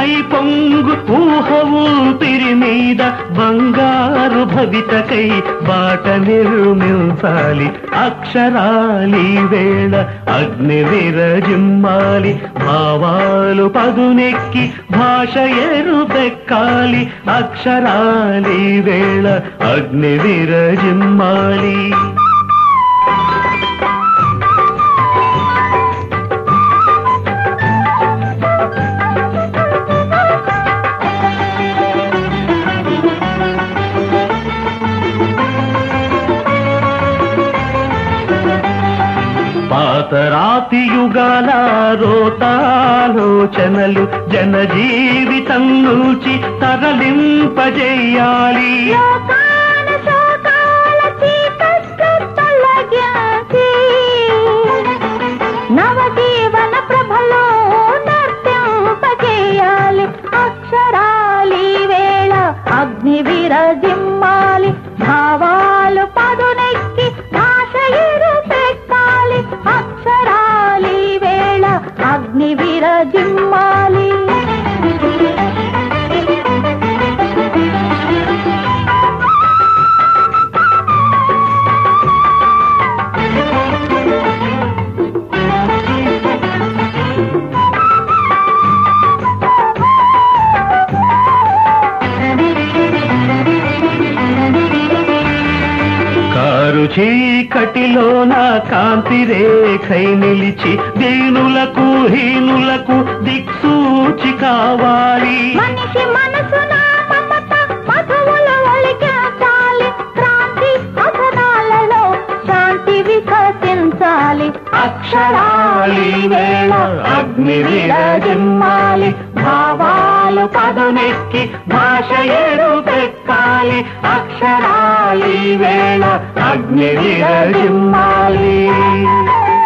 పై పొంగు ఊహ ఊపిరి మీద బంగారు భవితకై బాట నిర్మించాలి అక్షరాలి వేళ అగ్ని విరజిమ్మాలి భావాలు పదునెక్కి భాష ఎరుపెక్కాలి అక్షరాలి వేళ అగ్ని విరజిమ్మాలి పాతరాతి యుగాల రోతాలోచనలు జన జీవితం నుంచి తరలింపజేయాలి లోకాన శోకాల చీకట్లు తొలగించి నవజీవన ప్రభలో నర్తింపజేయాలి అక్షరాలి వేళ అగ్ని విరజిమ్మాలి భావాలు పదునెక్కి భాష ఎరుపెక్కాలి అక్షరాలి వేళ అగ్ని విరజిమ్మాలి కారు చీకటిలో నా కాంతి రేఖై నిలిచి దీనులకు హీనులకు దిక్సూచి కావాలి మనిషి మనసున మమత మధువులు ఒలికించాలి క్రాంతి అధనాలలో శాంతి వికసించాలి అక్షరాలి వేళ అగ్ని విరజిమ్మాలి భావాలు పదునెక్కి భాష ఎరుపెక్కాలి అక్షరాలి వేళ అగ్ని విరజిమ్మాలి